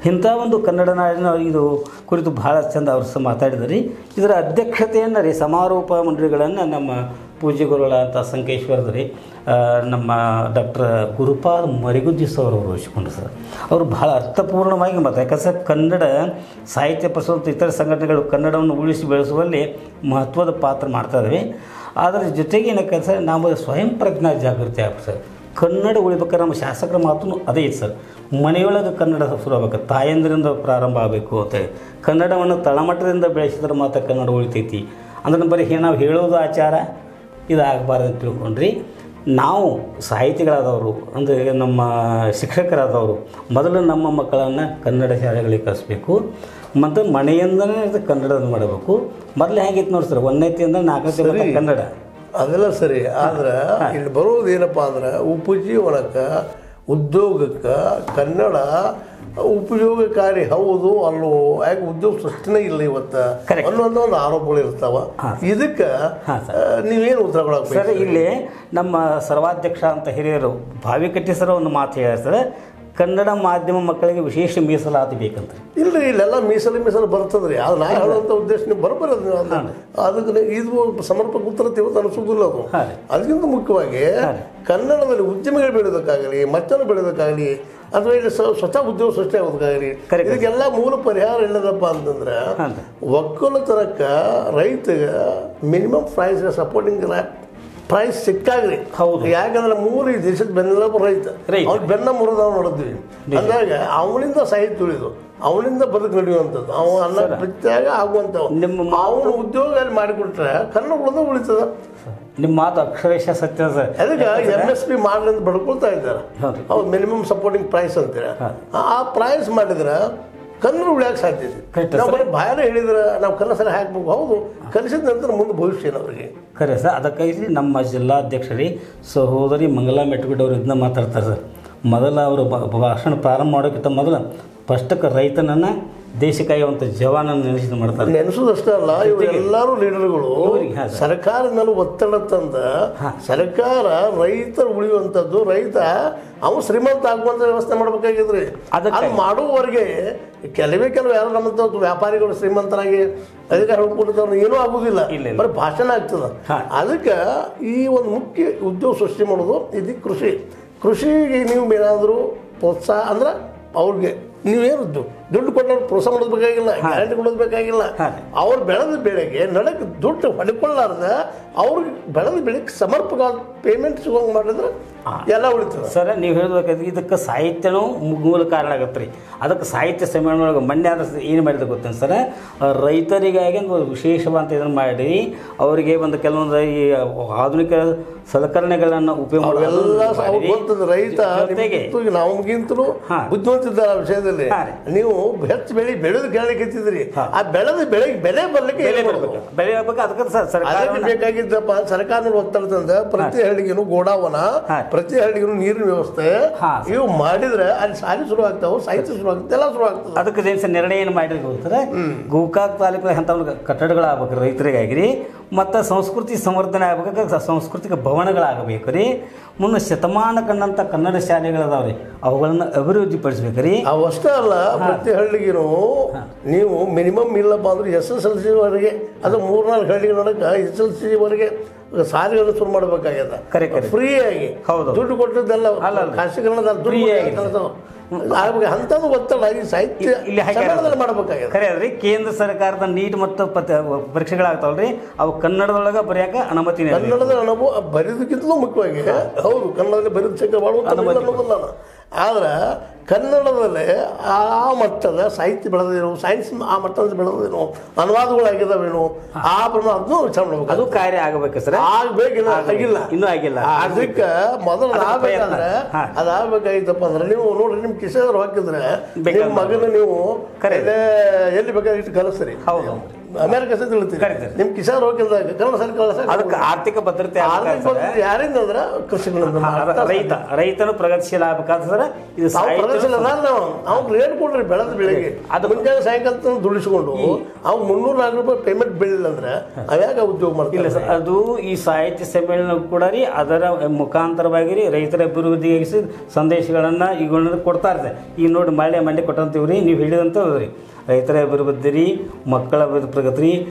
ಇಂಥ ಒಂದು ಕನ್ನಡ ನಾಡಿನ ಇದು ಕುರಿತು ಬಹಳ ಚಂದ ಅವರು ಸಹ ಮಾತಾಡಿದ್ರಿ ಇದರ ಅಧ್ಯಕ್ಷತೆಯನ್ನು ರೀ ಸಮಾರೋಪ ಮಂಡಳಿಗಳನ್ನು ನಮ್ಮ ಪೂಜ್ಯ ಗುರುಗಳಂತ ಸಂಕೇಶ್ವರದ ರೀ ಆ, ನಮ್ಮ ಡಾಕ್ಟರ್ ಗುರುಪಾದ್ ಮರಿಗುಜ್ಜಿ ಸರ್ ಅವರು ವಹಿಸಿಕೊಂಡ್ರು ಸರ್ ಅವರು ಬಹಳ ಅರ್ಥಪೂರ್ಣವಾಗಿ ಮತ್ತು ಯಾಕಂದ್ರೆ ಸರ್ ಕನ್ನಡ ಸಾಹಿತ್ಯ ಪರಿಷತ್ ಮತ್ತು ಇತರ ಸಂಘಟನೆಗಳು ಕನ್ನಡವನ್ನು ಉಳಿಸಿ ಬೆಳೆಸುವಲ್ಲಿ ಮಹತ್ವದ ಪಾತ್ರ ಮಾಡ್ತಾ ಇದ್ದಾವೆ ಅದರ ಜೊತೆಗೆ ಏನಕ್ಕೆ ಸರ್ ನಾವು ಸ್ವಯಂ ಪ್ರಜ್ಞಾ ಜಾಗೃತಿ ಆಗ್ಬೇಕು ಸರ್ ಕನ್ನಡ ಉಳಿಬೇಕಾದ್ರೆ ನಮ್ಮ ಶಾಸಕರ ಮಾತು ಅದೇ ಐತೆ ಸರ್ ಮನೆಯೊಳಗೆ ಕನ್ನಡ ಶುರು ಆಗ್ಬೇಕು ತಾಯಂದಿರಿಂದ ಪ್ರಾರಂಭ ಆಗಬೇಕು ಅಂತೇಳಿ ಕನ್ನಡವನ್ನು ತಳಮಟ್ಟದಿಂದ ಬೆಳೆಸಿದ್ರೆ ಮಾತ್ರ ಕನ್ನಡ ಉಳಿತೈತಿ ಅಂದ್ರೆ ಬರೀ ಹೇ- ನಾವು ಹೇಳೋದು ಆಚಾರ ಇದಾಗಬಾರ್ದು ಅಂತ ತಿಳ್ಕೊಂಡ್ರಿ ನಾವು ಸಾಹಿತಿಗಳಾದವರು ಅಂದರೆ ನಮ್ಮ ಶಿಕ್ಷಕರಾದವರು ಮೊದಲು ನಮ್ಮ ಮಕ್ಕಳನ್ನು ಕನ್ನಡ ಶಾಲೆಗಳಿಗೆ ಕಳಿಸ್ಬೇಕು ಮತ್ತು ಮನೆಯಿಂದನೇ ಇದು ಕನ್ನಡದ ಮಾಡಬೇಕು ಮೊದಲು ಹೇಗಿತ್ತು ನೋಡಿ ಸರ್ ಒಂದನೇತಿಯಿಂದ ನಾಲ್ಕನೇ ತನಕ ಕನ್ನಡ ಅದೆಲ್ಲ ಸರಿ ಆದ್ರೆ ಇಲ್ಲಿ ಬರೋದು ಏನಪ್ಪ ಅಂದ್ರೆ ಉಪಜೀವನಕ್ಕೆ ಉದ್ಯೋಗಕ್ಕೆ ಕನ್ನಡ ಉಪಯೋಗಕಾರಿ ಹೌದು ಅಲ್ಲೋ ಯಾಕೆ ಉದ್ಯೋಗ ಸೃಷ್ಟಿನೇ ಇಲ್ಲ ಇವತ್ತು Correct. ಅನ್ನೋದು ಒಂದು ಆರೋಪಗಳು ಇರ್ತಾವ ಇದಕ್ಕೆ ಹಾಂ, ಆ, ನೀವೇನು ಉತ್ತರ ಕೊಡಕ್ಕೆ ಸರ್ ಇಲ್ಲಿ ನಮ್ಮ ಸರ್ವಾಧ್ಯಕ್ಷ ಅಂತ ಹಿರಿಯರು ಭಾವಿಕಟ್ಟಿ ಸರ್ ಒಂದು ಮಾತು ಹೇಳ್ತಾರೆ ಕನ್ನಡ ಮಾಧ್ಯಮ ಮಕ್ಕಳಿಗೆ ವಿಶೇಷ ಮೀಸಲಾತಿ ಬೇಕಂತ ಇಲ್ರಿ ಇಲ್ಲೆಲ್ಲ ಮೀಸಲು ಮೀಸಲು ಬರ್ತದ್ರಿ ಅದು ನಾ ಹೇಳುವಂಥ ಉದ್ದೇಶ ನೀವು ಬರೋಬ್ಬರಿ ಅದು ಅದು- ಅದಕ್ಕೆ ಇದು ಸಮರ್ಪಕ ಉತ್ತರ ಇವತ್ತು ಅನಿಸೋದಿಲ್ಲ ಅದು ಹಾಂ ರೀ. ಅದಕ್ಕಿಂತ ಮುಖ್ಯವಾಗಿ ಕನ್ನಡದಲ್ಲಿ ಉದ್ಯಮಿಗಳು ಬೆಳೆಯೋದಕ್ಕಾಗಲಿ ಮತ್ತೊಂದು ಬೆಳೆಯೋದಕ್ಕಾಗಲಿ ಅಥವಾ ಇಲ್ಲಿ ಸ್ವ- ಸ್ವತಃ ಉದ್ಯೋಗ ಸೃಷ್ಟಿ ಆಗೋದಕ್ಕಾಗಲಿ Correct. ಇದಕ್ಕೆಲ್ಲ ಮೂಲ ಪರಿಹಾರ ಎಲ್ಲದಪ್ಪ ಅಂತಂದ್ರೆ ಹಾಂ ರೀ. ಒಕ್ಕಲತನಕ್ಕೆ ರೈತಗೆ ಮಿನಿಮಮ್ ಪ್ರೈಸ್ ಸಪೋರ್ಟಿಂಗ್ ಪ್ರೈಸ್ ಸಿಕ್ಕಾಗ್ರಿ ಹೌದು. ಯಾಕಂದ್ರೆ ಮೂರು ಈ ದೇಶದ ಬೆನ್ನೆಲುಬು ರೈತ ರೈತ. ಅವ್ನು ಬೆನ್ನ ಮುರಿದ ನಾವು ನೋಡಿದ್ವಿ ಅಂದಾಗ ಅವನಿಂದ ಸಾಹಿತ್ಯ ಉಳಿದು ಅವನಿಂದ ಬದುಕು ನಡೆಯುವಂಥದ್ದು ಅವ ಅನ್ನ ಬಿತ್ತಾಗ ಆಗುವಂಥವು ನಿಮ್ಮ ಅವನು ಉದ್ಯೋಗ ಅಲ್ಲಿ ಮಾಡಿಕೊಟ್ರೆ ಕನ್ನಡ ಉಳಿದ ಉಳಿತದ ನಿಮ್ಮ ಮಾತು ಅಕ್ಷರಶಃ ಸತ್ಯ ಸರ್ ಅದಕ್ಕೆ ಎಮ್ ಎಸ್ ಪಿ ಮಾಡ್ರಿ ಅಂತ ಬಡ್ಕೊಳ್ತಾ ಇದ್ದಾರೆ ಹೌದು. ಅವ್ರು ಮಿನಿಮಮ್ ಸಪೋರ್ಟಿಂಗ್ ಪ್ರೈಸ್ ಅಂತೇಳಿ ಆ ಪ್ರೈಸ್ ಮಾಡಿದ್ರೆ ಕನ್ನಡ ಉಳಿಯಕ್ಕೆ ಸಾಧ್ಯ ಇದೆ Correct, ನಾವು ಬರೀ ಬಾಯಾಗ ಹೇಳಿದ್ರೆ ನಾವು ಕನ್ನಡ ಸಲ ಹಾಕ್ಬೇಕು ಹೌದು ಕಲಿಸಿದ ನಂತರ ಮುಂದೆ ಭವಿಷ್ಯ ಏನು ಅವರಿಗೆ ಖರೆ ಸರ್ ಅದಕ್ಕಾಗಿ ನಮ್ಮ ಜಿಲ್ಲಾಧ್ಯಕ್ಷರಿ ಸಹೋದರಿ ಮಂಗಲಾ ಮೆಟ್ಗುಡ್ ಅವರು ಇದನ್ನ ಮಾತಾಡ್ತಾರೆ ಸರ್ ಮೊದಲ ಅವರು ಬ- ಭಾಷಣ ಪ್ರಾರಂಭ ಮಾಡೋಕ್ಕಿಂತ ಮೊದಲು ಫಸ್ಟಕ್ಕೆ ರೈತನನ್ನು ದೇಶ ಕಾಯುವಂಥ ಜವಾನನ್ನು ನೆನೆಸಿದ ಮಾಡ್ತಾರೆ ನೆನೆಸೋದಷ್ಟೇ ಅಲ್ಲ ಇವರೆಲ್ಲರೂ ಲೀಡರ್ಗಳು ಇವ್ರಿಗೆ, ಹಾ, ಸರ್. ಸರ್ಕಾರದ ಮೇಲೆ ಒತ್ತಡ ತಂದ ಸರ್ಕಾರ ರೈತರು ಉಳಿಯುವಂಥದ್ದು ರೈತ ಅವು ಶ್ರೀಮಂತ ಆಗುವಂಥ ವ್ಯವಸ್ಥೆ ಮಾಡ್ಬೇಕಾಗಿದ್ರಿ ಅದಕ್ಕೆ- ಅದು ಮಾಡುವವರೆಗೆ ಕೆಲವೇ ಕೆಲವು ಯಾರು ನಮ್ಮಂತ ವ್ಯಾಪಾರಿಗಳು ಶ್ರೀಮಂತರಾಗಿ ಅಧಿಕಾರ ಹುಡ್ಕೊಂಡಿದ್ದವ್ರು ಏನೂ ಆಗುದಿಲ್ಲ ಇಲ್ಲ, ಇಲ್ಲ. ಬರೀ ಭಾಷಣ ಆಗ್ತದ ಹಾ. ಅದಕ್ಕೆ ಈ ಒಂದು ಮುಖ್ಯ ಉದ್ಯೋಗ ಸೃಷ್ಟಿ ಮಾಡೋದು ಇದು ಕೃಷಿ ಕೃಷಿಗೆ ನೀವು ಏನಾದರೂ ಪ್ರೋತ್ಸಾಹ ಅಂದ್ರೆ ಅವ್ರಿಗೆ ನೀವೇನು ದು- ದುಡ್ಡು ಕೊಟ್ಟವ್ರು ಪ್ರೋತ್ಸಾಹ ಮಾಡೋದು ಬೇಕಾಗಿಲ್ಲ ಗ್ಯಾರಂಟಿ ಕೊಡೋದು ಬೇಕಾಗಿಲ್ಲ ಹಾ. ಅವ್ರು ಬೆಳೆದ ಬೆಳೆಗೆ ನಡಕ್ಕೆ ದುಡ್ಡು ಹೊಡ್ಕೊಳ್ಳಾರ್ದ ಅವ್ರಿಗೆ ಬೆಳೆದ ಬೆಳೆಗೆ ಸಮರ್ಪಕವಾದ ಪೇಮೆಂಟ್ ಸಿಗೋಂಗೆ ಮಾಡಿದ್ರೆ ಎಲ್ಲ ಉಳಿತದೆ ಸರ್ ನೀವು ಹೇಳ್ಬೇಕಾದ್ರೆ ಇದಕ್ಕೆ ಸಾಹಿತ್ಯನೂ ಮು- ಮೂಲ ಕಾರಣ ಆಗತ್ತೆ ರೀ ಅದಕ್ಕೆ ಸಾಹಿತ್ಯ ಸಮ್ಮೇಳನ ಒಳಗೆ ಮೊನ್ನೆ ಆದ್ರೆ ಏನು ಮಾಡಿದ್ರೆ ಗೊತ್ತೇನು ಸರ್ ಆ, ರೈತರಿಗಾಗಿ ಒಂದು ವಿಶೇಷವಾದ ಇದನ್ನು ಮಾಡಿ ಅವರಿಗೆ ಒಂದು ಕೆಲವೊಂದು ಈ ಆಧುನಿಕ ಸಲಕರಣೆಗಳನ್ನು ಉಪಯೋಗ ಮಾಡೋದು ಎಲ್ಲ ಅವ್ರು ಮಾಡಿ, ಗೊತ್ತದ ರೈತ ಜೊತೆಗೆ ನಿಮ್ಗಿಂತಲೂ ನಮಗಿಂತಲೂ ಹಾ. ಬುದ್ಧಿವಂತಿದ್ದಾರೆ ಆ ವಿಷಯದಲ್ಲಿ ಹಾ ರೀ. ನೀವು ಹೆಚ್ಚು ಬೆಳೆ ಬೆಳೆದು ಕೇಳಲಿಕ್ಕೆ ಆ ಬೆಳೆದ ಬೆಳೆಗೆ ಬೆಲೆ ಬರ್ಲಿಕ್ಕೆ ಬೆಲೆ ಏನ್ ಬರ್ಬೇಕು ಮಾಡ್ಬೇಕು? ಬೆಲೆ ಬರ್ಬೇಕು ಅದಕ್ಕೆ ಸರ್ ಸರ್ಕಾರ ಅದಕ್ಕೆ ಬೇಕಾಗಿದ್ದಪ್ಪ ಸರ್ಕಾರದ ಒತ್ತಡ ತಂದ ಪ್ರತಿ ಹಳ್ಳಿಗೂ ಗೋಡಾವನ ಹಾ. ಪ್ರತಿ ಹಳ್ಳಿಗೂ ನೀರಿನ ವ್ಯವಸ್ಥೆ ಹಾ. ಇವು ಮಾಡಿದ್ರೆ ಅಲ್ಲಿ ಸಾಲಿ ಶುರು ಆಗ್ತಾವ ಸಾಹಿತ್ಯ ಶುರು ಆಗ್ತದೆ ಎಲ್ಲ ಶುರು ಆಗ್ತದೆ ಅದಕ್ಕೆ ದೇಶ ನಿರ್ಣಯ ಏನು ಮಾಡಿದ್ರೆ ಗೊತ್ತಾರೆ ಗೋಕಾಕ್ ತಾಲೂಕಿನ ಅಂಥ ಒಂದು ಕಟ್ಟಡಗಳಾಗಬೇಕು ರೈತರಿಗಾಗಿ ರೀ ಮತ್ತು ಸಂಸ್ಕೃತಿ ಸಂವರ್ಧನೆ ಆಗ್ಬೇಕಾದ್ರೆ ಸಾಂಸ್ಕೃತಿಕ ಭವನಗಳಾಗಬೇಕು ರೀ ಮುನ್ನ ಶತಮಾನ ಕಂಡಂಥ ಕನ್ನಡ ಶಾಲೆಗಳದಾವ ರೀ ಅವುಗಳನ್ನು ಅಭಿವೃದ್ಧಿ ಪಡಿಸ್ಬೇಕು ರೀ ಅವಷ್ಟೇ ಅಲ್ಲ ಪ್ರತಿ ಹಳ್ಳಿಗೂ ನೀವು ಮಿನಿಮಮ್ ಇಲ್ಲಪ್ಪ ಅಂದ್ರೆ ಎಸ್ ಎಸ್ ಎಲ್ ಸಿವರೆಗೆ ಅದು ಮೂರ್ನಾಲ್ಕು ಹಳ್ಳಿಗಳೊಳಗೆ ಎಸ್ ಎಲ್ ಸಿವರೆಗೆ ಸಾಲಿಗಳನ್ನು ಶುರು ಮಾಡಬೇಕಾಗ್ಯದ ಕರೆ, ಕರೆ. ಫ್ರೀ ಆಗಿ ಹೌದು. ದುಡ್ಡು ಕೊಟ್ಟಿದ್ದೆಲ್ಲ ಅಲ್ಲ, ಅಲ್ಲ. ಖಾಸಗೀಕರಣದ ದುಡ್ಡು Free ಆಗಿ. ಕಳ್ಸೋದು. ಆಗ್ಬೇಕು ಅಂಥದ್ದು ಒತ್ತಡ ಈ ಸಾಹಿತ್ಯ ಇಲ್ಲಿ ಹಾಕ್ಯಾರ ಸಮ್ಮೇಳನದಲ್ಲಿ ಮಾಡಬೇಕಾಗ್ಯದ ಖರೆ ಅದ್ರಿ ಕೇಂದ್ರ ಸರ್ಕಾರದ ನೀಟ್ ಮತ್ತು ಪತ ಪರೀಕ್ಷೆಗಳಾಗ್ತಾವಲ್ರಿ ಅವು ಕನ್ನಡದೊಳಗೆ ಬರೆಯಕ್ಕೆ ಅನುಮತಿ ಕನ್ನಡದ ಅನುಭವ ಬರೆಯೋದಕ್ಕಿಂತಲೂ ಮುಖ್ಯವಾಗಿ ಹೌದು ಕನ್ನಡದಲ್ಲಿ ಬರೆದ ಚಕ್ರ ಮಾಡುವಂಥ ಅನ್ನೋದಿಲ್ಲ ನಾನು ಆದ್ರೆ ಕನ್ನಡದಲ್ಲಿ ಆ ಮಟ್ಟದ ಸಾಹಿತ್ಯ ಬೆಳೆದೇನು ಸೈನ್ಸ್ ಆ ಮಟ್ಟದಲ್ಲಿ ಬೆಳೆದೇನು ಅನುವಾದಗಳಾಗಿದ್ದಾವೇನು ಆ ಪ್ರಮಾಣ ಅದನ್ನು ವಿಚಾರ ಮಾಡ್ಬೇಕು ಅದು ಕಾರ್ಯ ಆಗಬೇಕು ಸರ್ ಆಗ್ಬೇಕಿಲ್ಲ ಆಗಿಲ್ಲ ಇನ್ನೂ ಆಗಿಲ್ಲ ಅದಕ್ಕೆ ಮೊದಲು ಅದಕ್ಕೆ ಆಗ್ಬೇಕಂದ್ರೆ ಪ್ರಯತ್ನ. ಹಾ. ಅದಾಗಬೇಕಾಗಿತ್ತಪ್ಪ ಅಂದ್ರೆ ನೀವು ನೋಡ್ರಿ ನಿಮ್ ಕಿಸೆದ್ರು ಹಾಕಿದ್ರೆ ಬೇಕಾದ್ರೆ ನಿಮ್ಮ ಮಗನ ನೀವು ಕರೆ. ಎಲ್ಲೇ- ಎಲ್ಲಿ ಬೇಕಾದ್ರೆ ಇಟ್ಟು ಕಲಿಸ್ರಿ ಹೌದು. ಅಮೆರಿಕ ಸಹ ತಿಳಿತೀರಿ ಕರೀತಾರೆ. ನಿಮ್ಮ ಕಿಸಾನ್ ಹೋಗಿಲ್ದಾಗ ಕನ್ನಡ ಸರ್ಕಾರ ಸಹ ಅದಕ್ಕೆ ಆರ್ಥಿಕ ಭದ್ರತೆ ಆರ್ಥಿಕ ಆಗ್ಬೇಕಾದ್ರೆ ಭದ್ರತೆ ಯಾರಿಂದ ಅಂದ್ರೆ ಕೃಷಿಗಳಿಂದ ಮಾತ್ರ ರೈತ ರೈತನು ಪ್ರಗತಿಶೀಲ ಆಗ್ಬೇಕಾದ್ರೆ ಇದು ನಾವು ಸಾಹಿತ್ಯ ಪ್ರದರ್ಶನ ಅಲ್ಲ ನಾವು ಅವ್ನು ರೇಟ್ ಕೊಡ್ರಿ ಬೆಳೆದ ಬೆಳಿಗ್ಗೆ ಅದು- ಮುಂಜಾನೆ ಸಾಯಂಕಾಲ ತನಕ ದುಡಿಸ್ಕೊಂಡು ಅವ್ನು ಮುನ್ನೂರು ನಾಲ್ಕು ರೂಪಾಯಿ ಪೇಮೆಂಟ್ ಬೀಳಿಲ್ಲ ಅಂದ್ರೆ ಅವ್ಯಾಗ ಉದ್ಯೋಗ ಇಲ್ಲ ಮಾಡ್ತಿಲ್ಲ ಸರ್ ಅದು ಈ ಸಾಹಿತ್ಯ ಸಮ್ಮೇಳನ ಕೂಡ ರೀ ಅದರ ಮುಖಾಂತರವಾಗಿ ರೀ ರೈತರ ಅಭಿವೃದ್ಧಿಗೆ ಸಂದೇಶಗಳನ್ನು ಈಗ ಕೊಡ್ತಾ ಇರ್ತಾರೆ ಈಗ ನೋಡಿ ಮಳೆ ಮಂಡೆ ಕೊಟ್ಟಂತೀವಿ ರೀ ನೀವು ಹೇಳಿದಂಥವು ರೀ ರೈತರ ಅಭಿವೃದ್ಧಿ ರೀ ಮಕ್ಕಳ ಅಭಿವೃದ್ಧಿ ಪ್ರಗತಿ ರೀ